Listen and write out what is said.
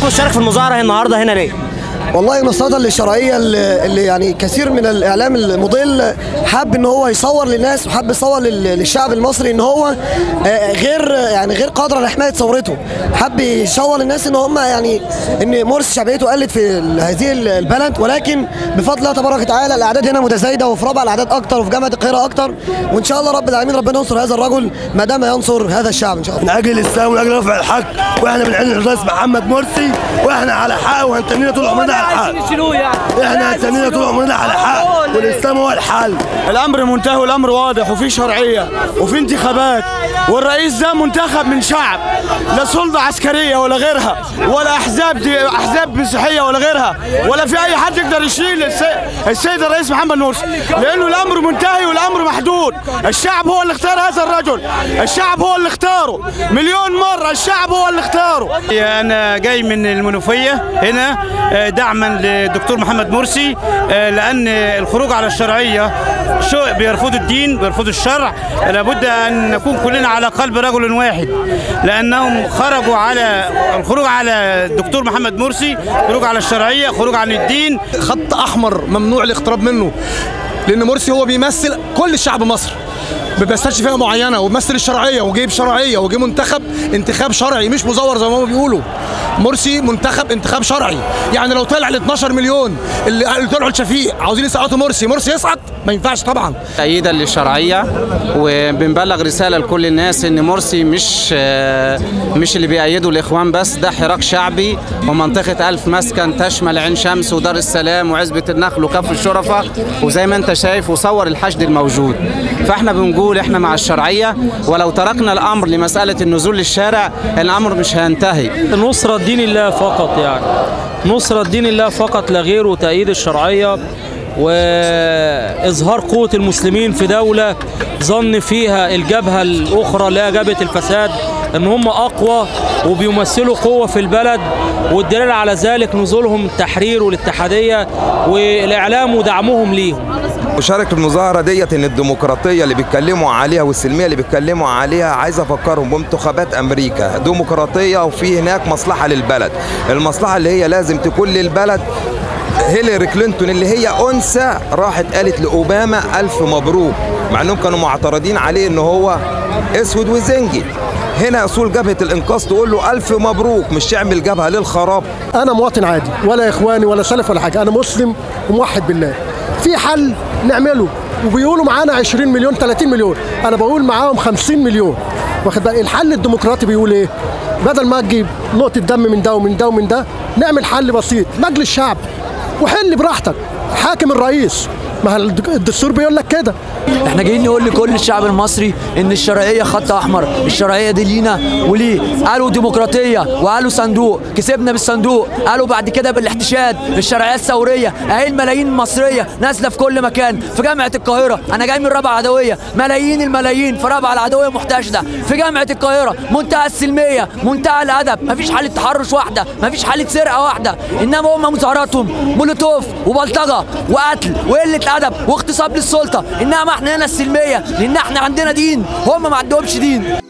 مرسي شارك في المظاهره النهارده هنا ليه؟ والله نصرة للشرعية اللي اللي يعني كثير من الإعلام المضل حب إن هو يصور للناس وحب يصور لل- للشعب المصري إن هو آه، غير يعني غير قادر على حماية ثورته حب يشور للناس إن هم يعني إن مرسي شعبيته قلت في ال- هذه ال- البلد ولكن بفضل الله تبارك وتعالى الأعداد هنا متزايدة وفي ربع الأعداد أكتر وفي جامعة القاهرة أكتر وإن شاء الله رب العالمين ربنا ينصر هذا الرجل ما دام ينصر هذا الشعب إن شاء الله من اجل الاسلام ومن اجل رفع الحق واحنا بنعين الرئيس محمد مرسي واحنا على حق وهنتنينا طول عمرنا على حق احنا هنتنينا طول عمرنا على حق والاسلام هو الحل الامر منتهي والامر واضح وفي شرعيه وفي انتخابات والرئيس ده منتخب من شعب لا سلطه عسكريه ولا غيرها ولا احزاب دي احزاب مسيحيه ولا غيرها ولا في اي حد يقدر يشيل السي- السيد الرئيس محمد مرسي لانه الامر منتهي والامر محدود الشعب هو اللي اختار هذا الرجل الشعب هو اللي اختاره مليون مره الشعب هو اللي اختاره أنا جاي من المنوفية هنا آه، دعما للدكتور محمد مرسي آه، لأن الخروج على الشرعية شو بيرفضوا الدين بيرفضوا الشرع لابد أن نكون كلنا على قلب رجل واحد لأنهم خرجوا على الخروج على الدكتور محمد مرسي خروج على الشرعية خروج عن الدين خط احمر ممنوع الاقتراب منه لان مرسي هو بيمثل كل الشعب مصر ما بيمثلش فئه معينه وبيمثل الشرعيه وجايب شرعيه وجه منتخب انتخاب شرعي مش مزور زي ما هم بيقولوا مرسي منتخب انتخاب شرعي يعني لو طلع ال 12 مليون اللي اللي طلعوا لشفيق عاوزين يسقطوا مرسي مرسي يسقط ما ينفعش طبعا تأييدا للشرعية وبنبلغ رسالة لكل الناس إن مرسي مش آه، مش اللي بيأيدوا الإخوان بس ده حراك شعبي ومنطقة ألف مسكن تشمل عين شمس ودار السلام وعزبة النخل وكف الشرفة وزي ما أنت شايف وصور الحشد الموجود فإحنا بنقول إحنا مع الشرعية ولو تركنا الأمر لمسألة النزول للشارع الأمر مش هينتهي نصرة دين الله فقط يعني نصرة دين الله فقط لا غير وتأييد الشرعية وإظهار قوة المسلمين في دولة ظن فيها الجبهة الأخرى اللي هي جبهة الفساد إن هم أقوى وبيمثلوا قوة في البلد والدليل على ذلك نزولهم التحرير والاتحادية والإعلام ودعمهم ليهم وشارك في المظاهرة ديت ان الديمقراطية اللي بيتكلموا عليها والسلمية اللي بيتكلموا عليها عايز افكرهم بانتخابات امريكا ديمقراطية وفي هناك مصلحة للبلد المصلحة اللي هي لازم تكون للبلد هيلاري كلينتون اللي هي انثى راحت قالت لاوباما الف مبروك مع انهم كانوا معترضين عليه ان هو اسود وزنجي هنا اصول جبهه الانقاذ تقول له الف مبروك مش تعمل جبهه للخراب انا مواطن عادي ولا اخواني ولا سلف ولا حاجه انا مسلم وموحد بالله في حل نعمله وبيقولوا معانا 20 مليون 30 مليون انا بقول معاهم 50 مليون واخد بالك الحل الديمقراطي بيقول ايه بدل ما تجيب نقطه دم من ده ومن ده ومن ده نعمل حل بسيط مجلس شعب وحل براحتك حاكم الرئيس ما الدستور بيقول لك كده احنا جايين نقول لكل الشعب المصري ان الشرعيه خط احمر الشرعيه دي لينا وليه قالوا ديمقراطيه وقالوا صندوق كسبنا بالصندوق قالوا بعد كده بالاحتشاد الشرعيه الثوريه اهي الملايين المصريه نازله في كل مكان في جامعه القاهره انا جاي من رابعه عدويه ملايين الملايين في رابعه العدويه محتشده في جامعه القاهره منتهى السلميه منتهى الادب مفيش حاله تحرش واحده مفيش حاله سرقه واحده انما هم مظاهراتهم مولوتوف وبلطجه وقتل وقله ادب واغتصاب للسلطه انما احنا هنا السلميه لان احنا عندنا دين هم ما عندهمش دين